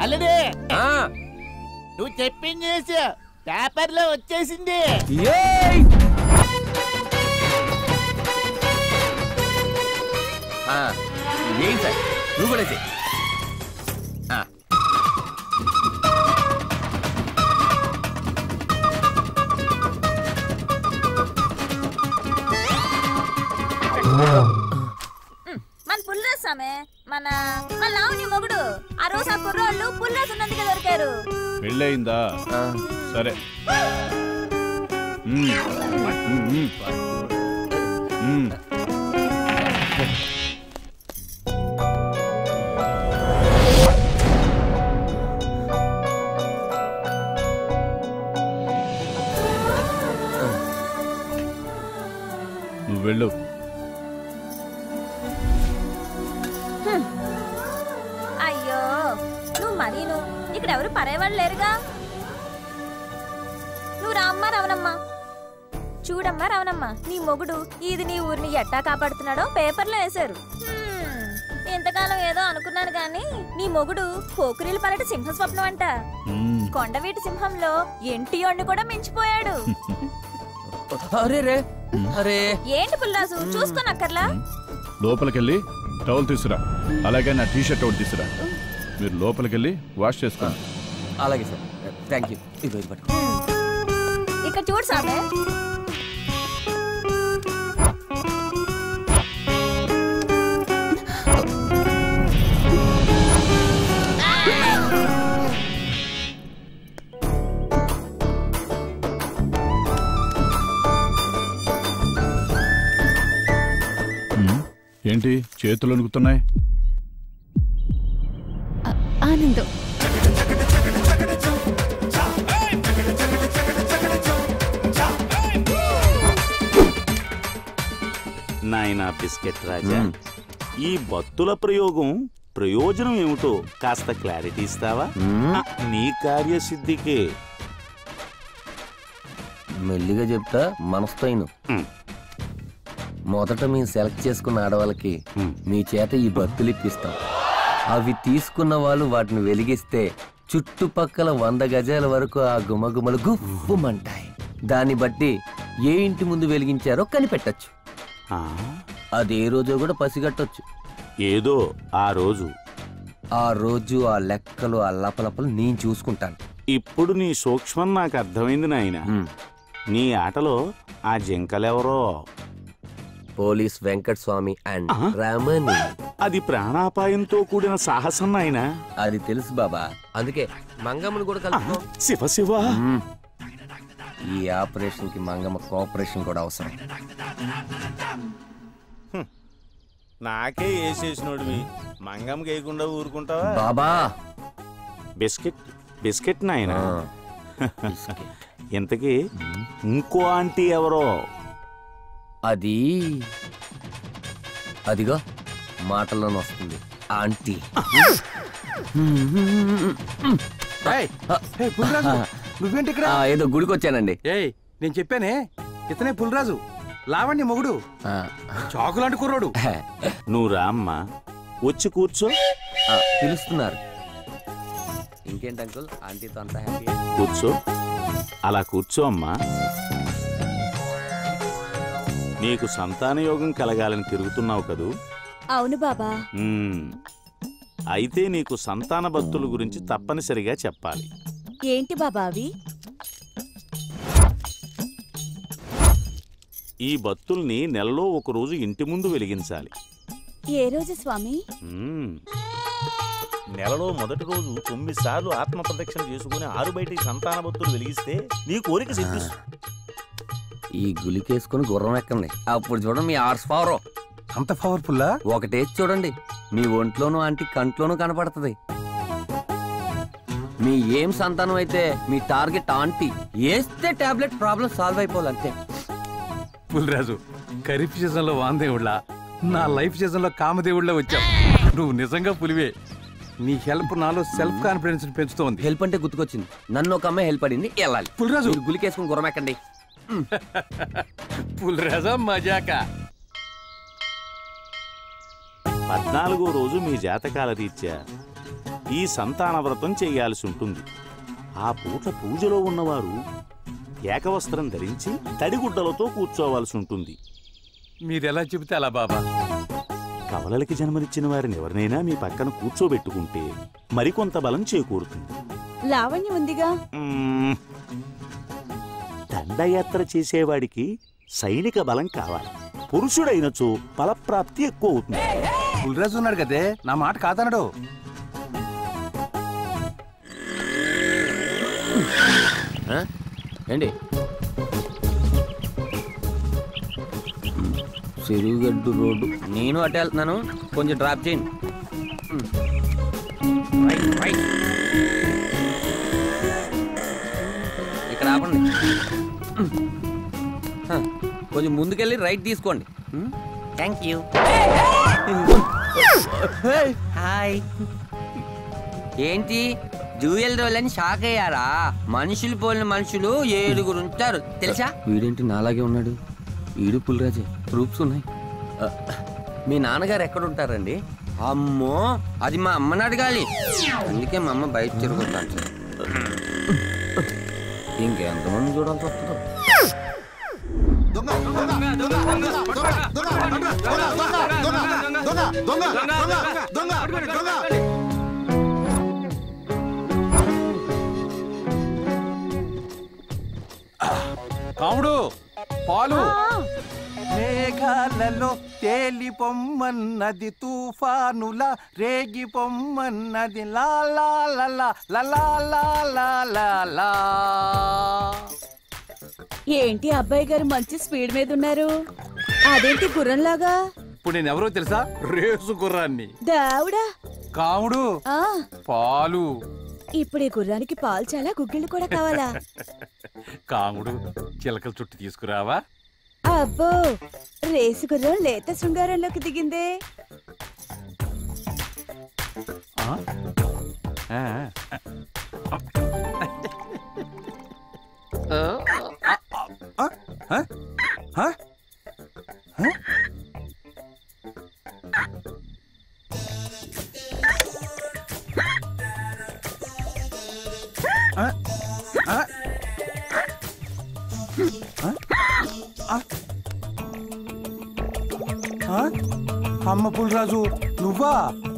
అల్లుడే ఆ, నువ్వు చెప్పింది చేసు పేపర్లో వచ్చేసింది ఏయ్! ఆ, ఏం సార్ నువ్వు కూడా చెయ్యి. ఆ. మన పుల్లేసామే మన మన లావణ్య మొగుడు ఆ రోజు ఆ కుర్రోళ్ళు పుల్లేసి ఉన్నందుకే దొరికారు పెళ్ళయిందా ఆ. సరే మ్మ్. మ్మ్, మ్మ్. మ్మ్. నువ్వు వెళ్ళు అయ్యో నువ్వు మరీ నువ్వు ఇక్కడ ఎవరు పరేవాళ్ళు లేరుగా నువ్వు రామ్మా రవణమ్మ చూడమ్మా రవణమ్మ నీ మొగుడు ఇది నీ ఊరిని ఎట్టా కాపాడుతున్నాడో పేపర్లో వేశారు హ్మ్, ఇంతకాలం ఏదో అనుకున్నాను గాని నీ మొగుడు పోకురీల పలట సింహ స్వప్నం అంట మ్మ్. కొండవీటి సింహంలో ఎంటియోడిని కూడా మించిపోయాడు అరే రే అరే ఏంటి పుల్లాసు చూసుకోనక్కర్లా లోపలికెళ్ళి టవల్ తీసురా అలాగే నా టీ షర్ట్ ఒకటి తీసురా మీరు లోపలికెళ్ళి వాష్ చేసుకోండి అలాగే సార్ థ్యాంక్ యూ ఇదిగో ఇది పట్టుకో ఇక్కడ చూడు సామే మ్మ్. ఏంటి చేతులు వణుకుతున్నాయి ఆనందం నాయనా బిస్కెట్ రాజా ఈ బత్తుల ప్రయోగం ప్రయోజనం ఏమిటో కాస్త క్లారిటీ ఇస్తావా ఆ, నీ కార్యసిద్ధికే మెల్లిగా చెప్తా మనసుతో అయిను మ్. మొదట మేము సెలెక్ట్ చేసుకున్న ఆడవాళ్ళకి మ్. మీ చేత ఈ బత్తులు ఇప్పిస్తాం అవి తీసుకున్న వాళ్ళు వాటిని వెలిగిస్తే చుట్టుపక్కల వంద గజాల వరకు ఆ గుమగుమలు గుప్పుమంటాయి దాన్ని బట్టి ఏ ఇంటి ముందు వెలిగించారో కనిపెట్టచ్చు ఆ, అది ఏ రోజో కూడా పసిగట్టొచ్చు ఏదో ఆ రోజు ఆ రోజు ఆ లెక్కలు ఆ లపలపలు నేను చూసుకుంటాను ఇప్పుడు నీ సూక్ష్మం నాకు అర్థమైంది నాయన మ్. నీ ఆటలో ఆ జింకలెవరో పోలీస్ వెంకట్ స్వామి అండ్ ఆహా. రమణి అది ప్రాణాపాయంతో కూడిన సాహసం నాయనా అది తెలుసు బాబా అందుకే మంగమ్మను కూడా ఆ, కలుపుకో శివ శివ మ్మ్. ఈ ఆపరేషన్ కి మంగమ్మ కోఆపరేషన్ కూడా అవసరం నాకే వేసేసినోడివి మంగం వేయకుండా ఊరుకుంటావా బాబా బిస్కెట్ బిస్కెట్ నాయనా ఆ, ఇంతకీ ఇంకో ఆంటీ ఎవరో అది అదిగో మాటల్లోనే వస్తుంది ఆంటీ ఏయ్, ఏయ్, పులిరాజు నువ్వేంటి ఇక్కడ ఆ, ఏదో గుడికి వచ్చానండి ఏయ్ నేను చెప్పానే ఇతనే పులిరాజు లావణ్య మొగుడు ఆ, చాకులాంటి కుర్రోడు నువ్వు రామ్మా వచ్చి కూర్చో ఆ, పిలుస్తున్నారు ఇంకేంటి అంకుల్ ఆంటీతో అంతా హ్యాపీ కూర్చో అలా కూర్చో అమ్మా నీకు సంతాన యోగం కలగాలని తిరుగుతున్నావు కదూ అవును బాబా మ్మ్. అయితే నీకు సంతాన భక్తుల గురించి తప్పనిసరిగా చెప్పాలి ఏంటి బాబా అవి ఈ బత్తుల్ని నెలలో ఒక రోజు ఇంటి ముందు వెలిగించాలి ఏ రోజు స్వామి మ్మ్. నెలలో మొదటి రోజు తొమ్మిది సార్లు ఆత్మ ప్రదక్షిణ చేసుకుని ఆరు బయటికి సంతాన భక్తులు వెలిగిస్తే నీ కోరిక సిద్ధిస్తుంది ఈ గులికేసుకుని గుర్రం ఎక్కండి అప్పుడు చూడండి మీ ఆర్స్ పవర్ అంత పవర్ఫుల్లా ఒకటేసి చూడండి మీ ఒంట్లోనూ ఆంటీ కంట్లోనూ కనపడుతుంది మీ ఏం సంతానం అయితే మీ టార్గెట్ ఆంటీ వేస్తే టాబ్లెట్ ప్రాబ్లం సాల్వ్ అయిపోవాలంతే పులిరాజు ఖరీఫ్ సీజన్ లో వాందేవుళ్ళ నా లైఫ్ సీజన్ లో కామదేవుళ్ళ వచ్చావు నువ్వు నిజంగా పులివే నీ హెల్ప్ నాలో సెల్ఫ్ కాన్ఫిడెన్స్ పెంచుతోంది హెల్ప్ అంటే గుర్తుకొచ్చింది నన్ను ఒక అమ్మాయి హెల్ప్ అడింది వెళ్ళాలి పులిరాజు మీరు గులికేసుకుని గుర్రం ఎక్కండి పులిరాజా మజాకా పద్నాలుగో రోజు మీ జాతకాల రీత్యా ఈ సంతాన వ్రతం చేయాల్సి ఉంటుంది ఆ పూట పూజలో ఉన్నవారు ఏకవస్త్రం ధరించి తడిగుడ్డలతో కూర్చోవాల్సి ఉంటుంది మీరెలా చెబితే అలా బాబా కవలలకి జన్మనిచ్చిన వారిని ఎవరినైనా మీ పక్కన కూర్చోబెట్టుకుంటే మరికొంత బలం చేకూరుతుంది లావణ్య ఉందిగా మ్మ్. దండయాత్ర చేసేవాడికి సైనిక బలం కావాలి పురుషుడైనచో బలప్రాప్తి ఎక్కువ అవుతుంది పులిరాజు ఉన్నాడు కదే నా మాట కాదనడు ఆ? ఏంటి చెరువుగడ్డు రోడ్డు నేను అటే వెళ్తున్నాను కొంచెం డ్రాప్ చేయండి రైట్, రైట్. ఇక్కడ ఆపండి హ, కొంచెం ముందుకెళ్ళి రైట్ తీసుకోండి థ్యాంక్ యూ హాయ్ ఏంటి డ్యూయల్ రోల్ అని షాక్ అయ్యారా మనుషులు పోలిన మనుషులు ఏడుగురు ఉంటారు తెలుసా వీడేంటి నాలాగే ఉన్నాడు ఈడు పుల్రాజే ప్రూఫ్స్ ఉన్నాయి ఆ, మీ నాన్నగారు ఎక్కడ ఉంటారండి అమ్మో అది మా అమ్మని అడగాలి అందుకే మా అమ్మ బయట తిరుగుతాను ఇంకెంతమంది చూడాల్సి వస్తుందో కాముడు పాలు మేఘాలలో తేలి పొమ్మన్నది తుఫానుల రేగి పొమ్మన్నది లా లా లా లా లా లా లా లా లా లా. ఏంటి అబ్బాయి గారు మంచి స్పీడ్ మీద ఉన్నారు అదేంటి గుర్రంలాగా ఇప్పుడు నేను ఎవరో తెలుసా రేసు గుర్రాన్ని దావుడా కాముడు ఆ పాలు ఇప్పుడు ఈ గుర్రానికి పాలు చాలా గుగ్గిళ్ళు కూడా కావాలా కాముడు చిలకల చుట్టూ తీసుకురావా అబ్బో రేసు గుర్రం లేత శృంగారంలోకి దిగిందే ఆ? ఆ. ఆ? ఆ? ఆ? ఆ? ఆ? ఆ? ఆ? ఆ? అమ్మ పుల్రాజు నువ్వా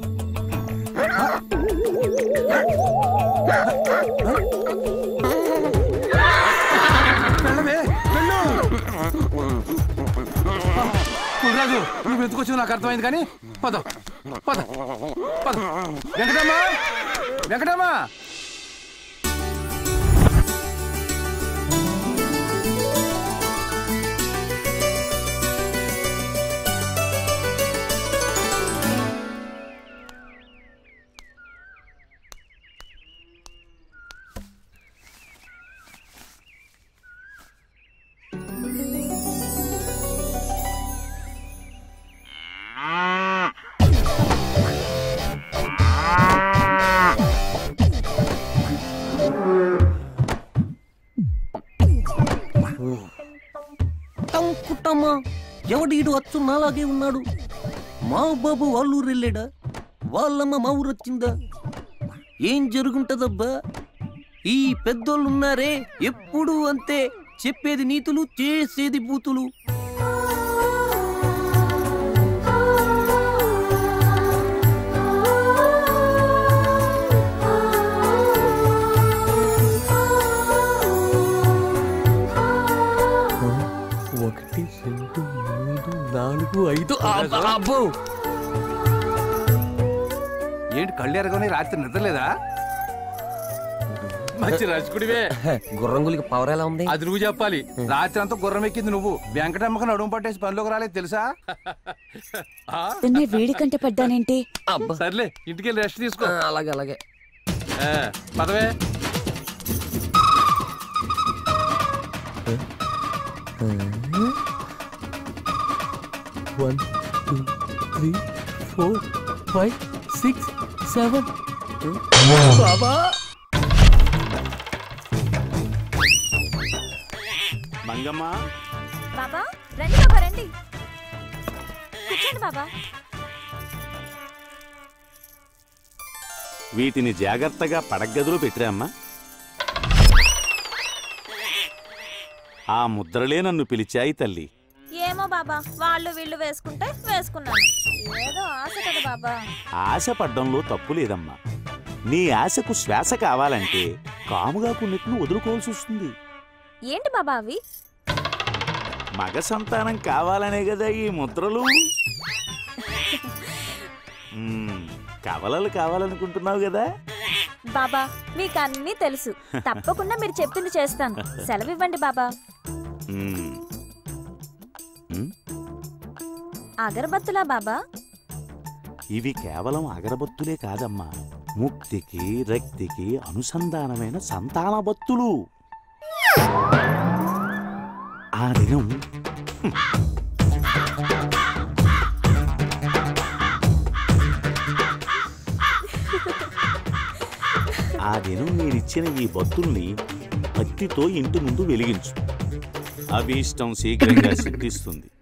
వెళ్ళవే వెళ్ళు పుల్రాజు నువ్వు ఎందుకు వచ్చావు నాకు అర్థమైంది కానీ పద పద పద వెంకటమ్మ వెంకటమ్మ కుట్టమ్మా ఎవడీడు అచ్చు నాలాగే ఉన్నాడు మా బాబు వాళ్ళ ఊరు వెళ్ళాడా వాళ్ళమ్మ మా ఊరు వచ్చిందా ఏం జరుగుంటదబ్బా ఈ పెద్దోళ్ళు ఉన్నారే ఎప్పుడు అంతే చెప్పేది నీతులు చేసేది బూతులు ఒకటి రెండు మూడు నాలుగు ఐదు అబ్బో ఏంటి కళ్ళు ఎరగని రాత్రి నిద్రలేదా మంచి రచకుడివే గుర్రంగులకి పవర్ ఎలా ఉంది అది నువ్వు చెప్పాలి రాత్రి అంతా గుర్రం ఎక్కింది నువ్వు వెంకటమ్మకు నడుము పట్టేసి పనిలోకి రాలేదు తెలుసా ఆ? నిన్నే వేడి కంట పడ్డానేంటి అబ్బా సర్లే ఇంటికి వెళ్ళి రెస్ట్ తీసుకో ఆ, అలాగే అలాగే ఆ, పదవే one two three four five six seven బాబా మంగమ్మ బాబా రండి బాబా రండి కూర్చోండి బాబా వీటిని జాగ్రత్తగా పడగదిలో పెట్టిరామ్మా ఆ ముద్రలే నన్ను పిలిచాయి తల్లి ఏమో బాబా వాళ్ళు వీళ్ళు వేసుకుంటే వేసుకున్నాను ఏదో ఆశ కదా బాబా ఆశ పడ్డంలో తప్పు లేదమ్మా నీ ఆశకు శ్వాస కావాలంటే కాముగా కొన్నిటిని వదులుకోవాల్సి వస్తుంది ఏంటి బాబా అవి మగ సంతానం కావాలనే కదా ఈ ముద్రలు మ్మ్, కవలలు కావాలనుకుంటున్నావు కదా బాబా మీకు అన్నీ తెలుసు తప్పకుండా మీరు చెప్తుంది చేస్తాను సెలవు ఇవ్వండి బాబా మ్మ్. మ్మ్, అగరబత్తులా బాబా ఇవి కేవలం అగరబత్తులే కాదమ్మా ముక్తికి రక్తికి అనుసంధానమైన సంతానబత్తులు ఆ దినం ఆ దినం మీరిచ్చిన ఈ బత్తుల్ని భక్తితో ఇంటి ముందు వెలిగించు అభీష్టం శీఘ్రంగా సిద్ధిస్తుంది